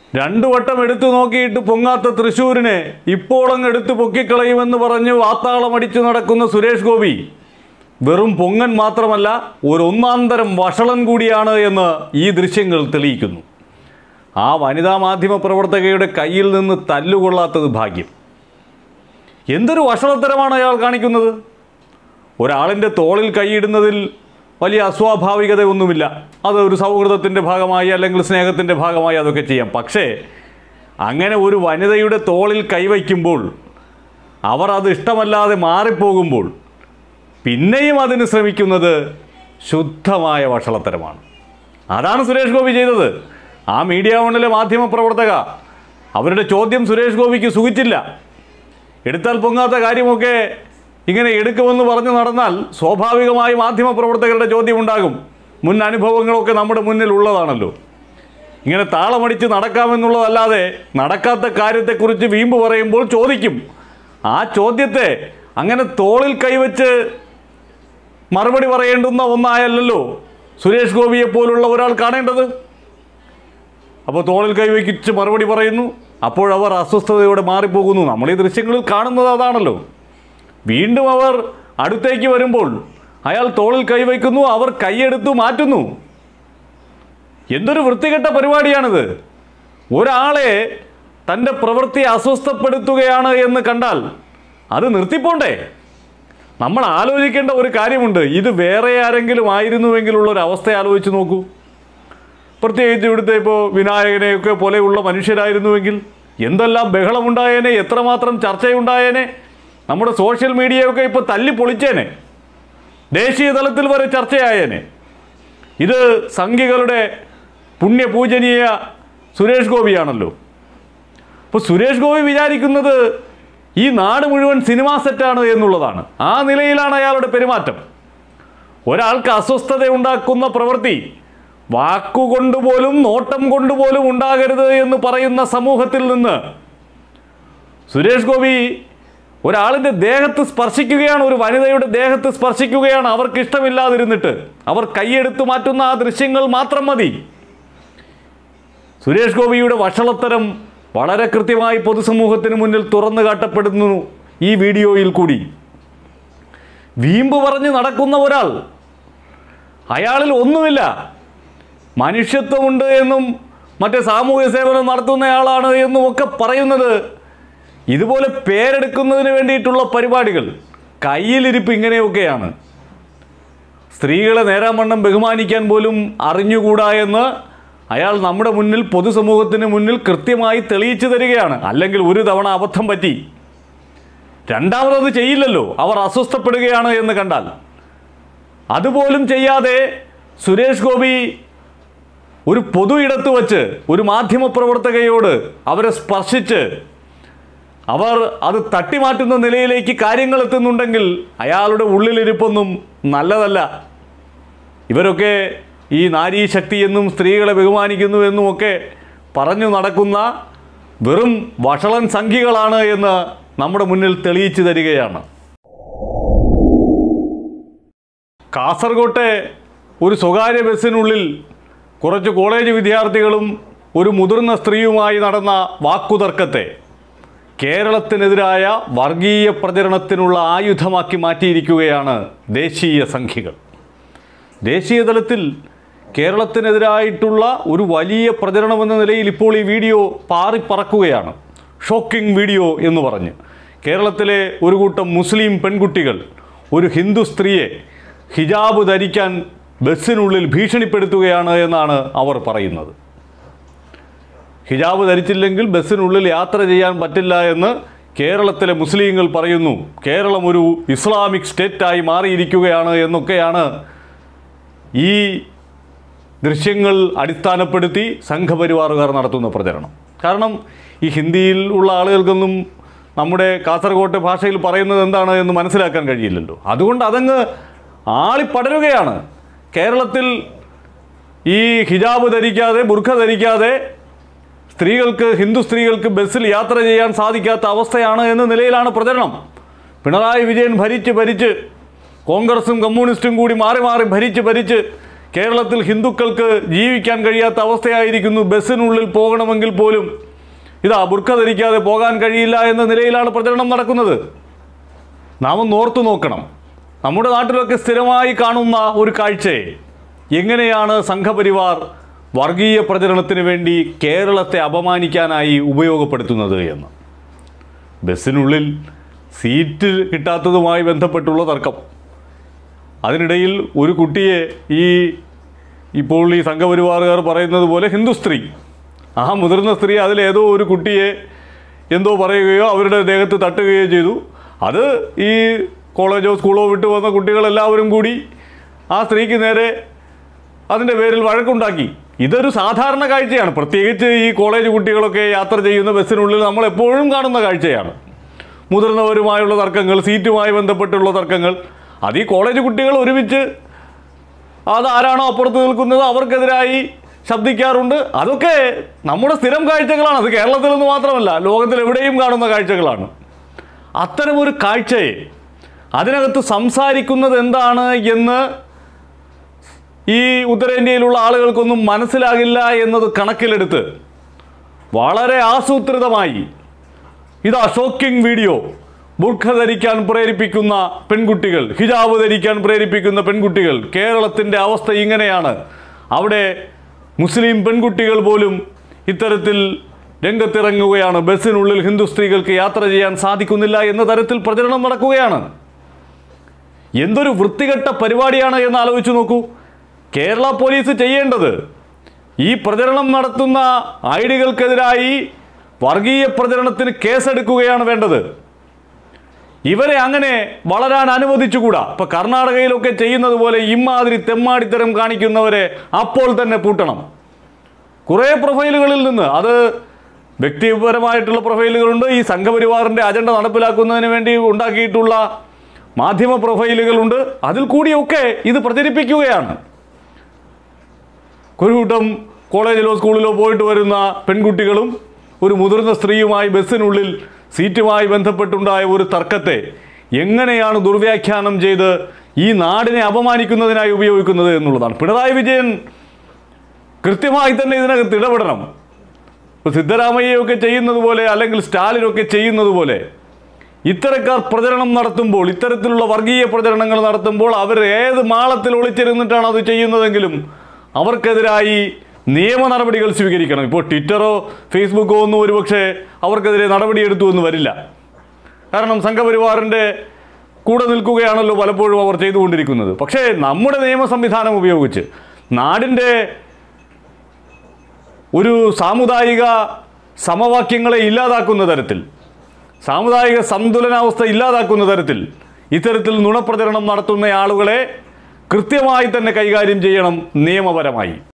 രണ്ടു വട്ടം എടുത്തു നോക്കിയിട്ട് പൊങ്ങാത്ത തൃശ്ശൂരിനെ ഇപ്പോഴങ്ങ് എടുത്തു പൊക്കിക്കളയുമെന്ന് പറഞ്ഞ് വാത്താളമടിച്ചു നടക്കുന്ന സുരേഷ് ഗോപി വെറും പൊങ്ങൻ മാത്രമല്ല ഒരു ഒന്നാന്തരം വഷളൻ കൂടിയാണ് എന്ന് ഈ ദൃശ്യങ്ങൾ തെളിയിക്കുന്നു ആ വനിതാ മാധ്യമ പ്രവർത്തകയുടെ കയ്യിൽ നിന്ന് തല്ലുകൊള്ളാത്തത് ഭാഗ്യം എന്തൊരു വഷളത്തരമാണ് അയാൾ കാണിക്കുന്നത് ഒരാളിൻ്റെ തോളിൽ കൈയിടുന്നതിൽ വലിയ അസ്വാഭാവികത ഒന്നുമില്ല അത് ഒരു സൗഹൃദത്തിൻ്റെ ഭാഗമായി അല്ലെങ്കിൽ സ്നേഹത്തിൻ്റെ ഭാഗമായി അതൊക്കെ ചെയ്യാം പക്ഷേ അങ്ങനെ ഒരു വനിതയുടെ തോളിൽ കൈവയ്ക്കുമ്പോൾ അവർ അത് ഇഷ്ടമല്ലാതെ മാറിപ്പോകുമ്പോൾ പിന്നെയും അതിന് ശ്രമിക്കുന്നത് ശുദ്ധമായ വഷളത്തരമാണ് അതാണ് സുരേഷ് ഗോപി ചെയ്തത് ആ മീഡിയ വണ്ണിലെ മാധ്യമ പ്രവർത്തക അവരുടെ ചോദ്യം സുരേഷ് ഗോപിക്ക് സുഖിച്ചില്ല എടുത്താൽ പൊങ്ങാത്ത കാര്യമൊക്കെ ഇങ്ങനെ എടുക്കുമെന്ന് പറഞ്ഞു നടന്നാൽ സ്വാഭാവികമായി മാധ്യമ പ്രവർത്തകരുടെ ചോദ്യം ഉണ്ടാകും മുൻ അനുഭവങ്ങളൊക്കെ നമ്മുടെ മുന്നിൽ ഉള്ളതാണല്ലോ ഇങ്ങനെ താളമടിച്ച് നടക്കാമെന്നുള്ളതല്ലാതെ നടക്കാത്ത കാര്യത്തെക്കുറിച്ച് വീമ്പ് പറയുമ്പോൾ ചോദിക്കും ആ ചോദ്യത്തെ അങ്ങനെ തോളിൽ കൈവച്ച് മറുപടി പറയേണ്ടുന്ന ഒന്നായല്ലോ സുരേഷ് ഗോപിയെ പോലുള്ള ഒരാൾ കാണേണ്ടത് അപ്പോൾ തോളിൽ കൈവയ്ക്കിച്ച് മറുപടി പറയുന്നു അപ്പോഴവർ അസ്വസ്ഥതയോടെ മാറിപ്പോകുന്നു നമ്മൾ ഈ ദൃശ്യങ്ങളിൽ കാണുന്നത് അതാണല്ലോ വീണ്ടും അവർ അടുത്തേക്ക് വരുമ്പോൾ അയാൾ തോളിൽ കൈവയ്ക്കുന്നു അവർ കൈയെടുത്തു മാറ്റുന്നു എന്തൊരു വൃത്തികെട്ട പരിപാടിയാണിത് ഒരാളെ തൻ്റെ പ്രവൃത്തി അസ്വസ്ഥപ്പെടുത്തുകയാണ് എന്ന് കണ്ടാൽ അത് നിർത്തിപ്പോണ്ടേ നമ്മൾ ആലോചിക്കേണ്ട ഒരു കാര്യമുണ്ട് ഇത് വേറെ ആരെങ്കിലും ആയിരുന്നുവെങ്കിലുള്ള ഒരു അവസ്ഥ ആലോചിച്ച് നോക്കൂ പ്രത്യേകിച്ച് ഇവിടുത്തെ ഇപ്പോൾ വിനായകനെയൊക്കെ പോലെയുള്ള മനുഷ്യരായിരുന്നുവെങ്കിൽ എന്തെല്ലാം ബഹളമുണ്ടായേനെ എത്രമാത്രം ചർച്ചയുണ്ടായേനെ നമ്മുടെ സോഷ്യൽ മീഡിയയൊക്കെ ഇപ്പോൾ തല്ലി പൊളിച്ചേനെ ദേശീയ തലത്തിൽ വരെ ചർച്ചയായേനെ ഇത് സംഘികളുടെ പുണ്യപൂജനീയ സുരേഷ് ഗോപിയാണല്ലോ അപ്പോൾ സുരേഷ് ഗോപി വിചാരിക്കുന്നത് ഈ നാട് മുഴുവൻ സിനിമാ സെറ്റാണ് എന്നുള്ളതാണ് ആ നിലയിലാണ് അയാളുടെ പെരുമാറ്റം ഒരാൾക്ക് അസ്വസ്ഥത ഉണ്ടാക്കുന്ന പ്രവൃത്തി വാക്കുകൊണ്ടുപോലും നോട്ടം കൊണ്ടുപോലും ഉണ്ടാകരുത് എന്ന് പറയുന്ന സമൂഹത്തിൽ നിന്ന് സുരേഷ് ഗോപി ഒരാളിൻ്റെ ദേഹത്ത് സ്പർശിക്കുകയാണ് ഒരു വനിതയുടെ ദേഹത്ത് സ്പർശിക്കുകയാണ് അവർക്ക് ഇഷ്ടമില്ലാതിരുന്നിട്ട് അവർ കൈയെടുത്ത് മാറ്റുന്ന ആ ദൃശ്യങ്ങൾ മാത്രം മതി സുരേഷ് ഗോപിയുടെ വഷളത്തരം വളരെ കൃത്യമായി പൊതുസമൂഹത്തിന് മുന്നിൽ തുറന്നു കാട്ടപ്പെടുന്നു ഈ വീഡിയോയിൽ കൂടി വീമ്പ് പറഞ്ഞ് നടക്കുന്ന ഒരാൾ അയാളിൽ ഒന്നുമില്ല മനുഷ്യത്വമുണ്ട് എന്നും മറ്റേ സാമൂഹ്യ സേവനം നടത്തുന്നയാളാണ് എന്നും ഒക്കെ പറയുന്നത് ഇതുപോലെ പേരെടുക്കുന്നതിന് വേണ്ടിയിട്ടുള്ള പരിപാടികൾ കയ്യിലിരിപ്പ് ഇങ്ങനെയൊക്കെയാണ് സ്ത്രീകളെ നേരാമണ്ണം ബഹുമാനിക്കാൻ പോലും അറിഞ്ഞുകൂടാ എന്ന് അയാൾ നമ്മുടെ മുന്നിൽ പൊതുസമൂഹത്തിന് മുന്നിൽ കൃത്യമായി തെളിയിച്ചു തരികയാണ് അല്ലെങ്കിൽ ഒരു തവണ അബദ്ധം പറ്റി രണ്ടാമതത് ചെയ്യില്ലല്ലോ അവർ അസ്വസ്ഥപ്പെടുകയാണ് എന്ന് കണ്ടാൽ അതുപോലും ചെയ്യാതെ സുരേഷ് ഗോപി ഒരു പൊതു ഇടത്ത് വച്ച് ഒരു മാധ്യമപ്രവർത്തകയോട് അവരെ സ്പർശിച്ച് അവർ അത് തട്ടിമാറ്റുന്ന നിലയിലേക്ക് കാര്യങ്ങൾ എത്തുന്നുണ്ടെങ്കിൽ അയാളുടെ ഉള്ളിലിരിപ്പൊന്നും നല്ലതല്ല ഇവരൊക്കെ ഈ നാരീശക്തി എന്നും സ്ത്രീകളെ ബഹുമാനിക്കുന്നു എന്നും ഒക്കെ പറഞ്ഞു നടക്കുന്ന വെറും വഷളൻ സംഖ്യകളാണ് എന്ന് നമ്മുടെ മുന്നിൽ തെളിയിച്ചു തരികയാണ് കാസർകോട്ടെ ഒരു സ്വകാര്യ ബസ്സിനുള്ളിൽ കുറച്ച് കോളേജ് വിദ്യാർത്ഥികളും ഒരു മുതിർന്ന സ്ത്രീയുമായി നടന്ന വാക്കുതർക്കത്തെ കേരളത്തിനെതിരായ വർഗീയ പ്രചരണത്തിനുള്ള ആയുധമാക്കി മാറ്റിയിരിക്കുകയാണ് ദേശീയ സംഖ്യകൾ ദേശീയ തലത്തിൽ കേരളത്തിനെതിരായിട്ടുള്ള ഒരു വലിയ പ്രചരണമെന്ന നിലയിൽ ഇപ്പോൾ ഈ വീഡിയോ പാറിപ്പറക്കുകയാണ് ഷോക്കിംഗ് വീഡിയോ എന്ന് പറഞ്ഞ് കേരളത്തിലെ ഒരു കൂട്ടം മുസ്ലിം പെൺകുട്ടികൾ ഒരു ഹിന്ദു സ്ത്രീയെ ഹിജാബ് ധരിക്കാൻ ബസ്സിനുള്ളിൽ ഭീഷണിപ്പെടുത്തുകയാണ് എന്നാണ് അവർ പറയുന്നത് ഹിജാബ് ധരിച്ചില്ലെങ്കിൽ ബസ്സിനുള്ളിൽ യാത്ര ചെയ്യാൻ പറ്റില്ല എന്ന് കേരളത്തിലെ മുസ്ലിങ്ങൾ പറയുന്നു കേരളം ഒരു ഇസ്ലാമിക് സ്റ്റേറ്റായി മാറിയിരിക്കുകയാണ് എന്നൊക്കെയാണ് ഈ ദൃശ്യങ്ങൾ അടിസ്ഥാനപ്പെടുത്തി സംഘപരിവാറുകാർ നടത്തുന്ന പ്രചരണം കാരണം ഈ ഹിന്ദിയിൽ ഉള്ള ആളുകൾക്കൊന്നും നമ്മുടെ കാസർഗോട്ടെ ഭാഷയിൽ പറയുന്നത് എന്താണ് എന്ന് മനസ്സിലാക്കാൻ കഴിയില്ലല്ലോ അതുകൊണ്ട് അതങ്ങ് ആളിപ്പടരുകയാണ് കേരളത്തിൽ ഈ ഹിജാബ് ധരിക്കാതെ ബുർഖ ധരിക്കാതെ സ്ത്രീകൾക്ക് ഹിന്ദു സ്ത്രീകൾക്ക് ബസ്സിൽ യാത്ര ചെയ്യാൻ സാധിക്കാത്ത അവസ്ഥയാണ് എന്ന നിലയിലാണ് പ്രചരണം പിണറായി വിജയൻ ഭരിച്ച് ഭരിച്ച് കോൺഗ്രസും കമ്മ്യൂണിസ്റ്റും കൂടി മാറി മാറി ഭരിച്ച് ഭരിച്ച് കേരളത്തിൽ ഹിന്ദുക്കൾക്ക് ജീവിക്കാൻ കഴിയാത്ത അവസ്ഥയായിരിക്കുന്നു ബസ്സിനുള്ളിൽ പോകണമെങ്കിൽ പോലും ഇതാ ബുർഖ ധരിക്കാതെ പോകാൻ കഴിയില്ല എന്ന നിലയിലാണ് പ്രചരണം നടക്കുന്നത് നാം ഒന്ന് ഓർത്തു നോക്കണം നമ്മുടെ നാട്ടിലൊക്കെ സ്ഥിരമായി കാണുന്ന ഒരു കാഴ്ചയെ എങ്ങനെയാണ് സംഘപരിവാർ വർഗീയ പ്രചരണത്തിന് വേണ്ടി കേരളത്തെ അപമാനിക്കാനായി ഉപയോഗപ്പെടുത്തുന്നത് എന്ന് ബസ്സിനുള്ളിൽ സീറ്റ് കിട്ടാത്തതുമായി ബന്ധപ്പെട്ടുള്ള തർക്കം അതിനിടയിൽ ഒരു കുട്ടിയെ ഈ ഇപ്പോൾ ഈ സംഘപരിവാറുകാർ പറയുന്നത് പോലെ ഹിന്ദു സ്ത്രീ ആ മുതിർന്ന സ്ത്രീ അതിലേതോ ഒരു കുട്ടിയെ എന്തോ പറയുകയോ അവരുടെ ദേഹത്ത് തട്ടുകയോ ചെയ്തു അത് ഈ കോളേജോ സ്കൂളോ വിട്ടു വന്ന കുട്ടികളെല്ലാവരും കൂടി ആ സ്ത്രീക്ക് നേരെ അതിൻ്റെ പേരിൽ വഴക്കുണ്ടാക്കി ഇതൊരു സാധാരണ കാഴ്ചയാണ് പ്രത്യേകിച്ച് ഈ കോളേജ് കുട്ടികളൊക്കെ യാത്ര ചെയ്യുന്ന ബസ്സിനുള്ളിൽ നമ്മൾ എപ്പോഴും കാണുന്ന കാഴ്ചയാണ് മുതിർന്നവരുമായുള്ള തർക്കങ്ങൾ സീറ്റുമായി ബന്ധപ്പെട്ടുള്ള തർക്കങ്ങൾ അത് ഈ കോളേജ് കുട്ടികൾ ഒരുമിച്ച് അത് ആരാണോ അപ്പുറത്ത് നിൽക്കുന്നത് അവർക്കെതിരായി ശബ്ദിക്കാറുണ്ട് അതൊക്കെ നമ്മുടെ സ്ഥിരം കാഴ്ചകളാണ് അത് കേരളത്തിൽ നിന്ന് മാത്രമല്ല ലോകത്തിൽ എവിടെയും കാണുന്ന കാഴ്ചകളാണ് അത്തരമൊരു കാഴ്ചയെ അതിനകത്ത് സംസാരിക്കുന്നത് എന്താണ് എന്ന് ഈ ഉത്തരേന്ത്യയിലുള്ള ആളുകൾക്കൊന്നും മനസ്സിലാകില്ല എന്നത് കണക്കിലെടുത്ത് വളരെ ആസൂത്രിതമായി ഇതാ ഷോക്കിംഗ് വീഡിയോ ബുർഖ ധരിക്കാൻ പ്രേരിപ്പിക്കുന്ന പെൺകുട്ടികൾ ഹിജാബ് ധരിക്കാൻ പ്രേരിപ്പിക്കുന്ന പെൺകുട്ടികൾ കേരളത്തിൻ്റെ അവസ്ഥ ഇങ്ങനെയാണ് അവിടെ മുസ്ലിം പെൺകുട്ടികൾ പോലും ഇത്തരത്തിൽ രംഗത്തിറങ്ങുകയാണ് ബസ്സിനുള്ളിൽ ഹിന്ദു സ്ത്രീകൾക്ക് യാത്ര ചെയ്യാൻ സാധിക്കുന്നില്ല എന്ന തരത്തിൽ പ്രചരണം നടക്കുകയാണ് എന്തൊരു വൃത്തികെട്ട പരിപാടിയാണ് എന്ന് ആലോചിച്ച് നോക്കൂ കേരള പോലീസ് ചെയ്യേണ്ടത് ഈ പ്രചരണം നടത്തുന്ന ഐഡികൾക്കെതിരായി വർഗീയ പ്രചരണത്തിന് കേസെടുക്കുകയാണ് വേണ്ടത് ഇവരെ അങ്ങനെ വളരാൻ അനുവദിച്ചുകൂടാ ഇപ്പൊ കർണാടകയിലൊക്കെ ചെയ്യുന്നത് പോലെ ഇമാതിരി തെമ്മാടിത്തരം കാണിക്കുന്നവരെ അപ്പോൾ തന്നെ പൂട്ടണം കുറേ പ്രൊഫൈലുകളിൽ നിന്ന് അത് വ്യക്തിപരമായിട്ടുള്ള പ്രൊഫൈലുകളുണ്ട് ഈ സംഘപരിവാറിൻ്റെ അജണ്ട നടപ്പിലാക്കുന്നതിന് വേണ്ടി ഉണ്ടാക്കിയിട്ടുള്ള മാധ്യമ പ്രൊഫൈലുകളുണ്ട് അതിൽ കൂടിയൊക്കെ ഇത് പ്രചരിപ്പിക്കുകയാണ് ഒരു കൂട്ടം കോളേജിലോ സ്കൂളിലോ പോയിട്ട് വരുന്ന പെൺകുട്ടികളും ഒരു മുതിർന്ന സ്ത്രീയുമായി ബസ്സിനുള്ളിൽ സീറ്റുമായി ബന്ധപ്പെട്ടുണ്ടായ ഒരു തർക്കത്തെ എങ്ങനെയാണ് ദുർവ്യാഖ്യാനം ചെയ്ത് ഈ നാടിനെ അപമാനിക്കുന്നതിനായി ഉപയോഗിക്കുന്നത് എന്നുള്ളതാണ് പിണറായി വിജയൻ കൃത്യമായി തന്നെ ഇതിനകത്ത് ഇടപെടണം ഇപ്പോൾ സിദ്ധരാമയ്യൊക്കെ ചെയ്യുന്നത് പോലെ അല്ലെങ്കിൽ സ്റ്റാലിനൊക്കെ ചെയ്യുന്നത് പോലെ ഇത്തരക്കാർ പ്രചരണം നടത്തുമ്പോൾ ഇത്തരത്തിലുള്ള വർഗീയ പ്രചരണങ്ങൾ നടത്തുമ്പോൾ അവർ ഏത് മാളത്തിൽ ഒളിച്ചിരുന്നിട്ടാണ് അത് ചെയ്യുന്നതെങ്കിലും അവർക്കെതിരായി നിയമ നടപടികൾ സ്വീകരിക്കണം ഇപ്പോൾ ട്വിറ്ററോ ഫേസ്ബുക്കോ ഒന്നും ഒരുപക്ഷെ അവർക്കെതിരെ നടപടിയെടുത്തു എന്ന് വരില്ല കാരണം സംഘപരിവാറിൻ്റെ കൂടെ നിൽക്കുകയാണല്ലോ പലപ്പോഴും അവർ ചെയ്തുകൊണ്ടിരിക്കുന്നത് പക്ഷേ നമ്മുടെ നിയമ സംവിധാനം ഉപയോഗിച്ച് നാടിൻ്റെ ഒരു സാമുദായിക സമവാക്യങ്ങളെ ഇല്ലാതാക്കുന്ന തരത്തിൽ സാമുദായിക സന്തുലനാവസ്ഥ ഇല്ലാതാക്കുന്ന തരത്തിൽ ഇത്തരത്തിൽ നുണപ്രചരണം നടത്തുന്ന ആളുകളെ കൃത്യമായി തന്നെ കൈകാര്യം ചെയ്യണം നിയമപരമായി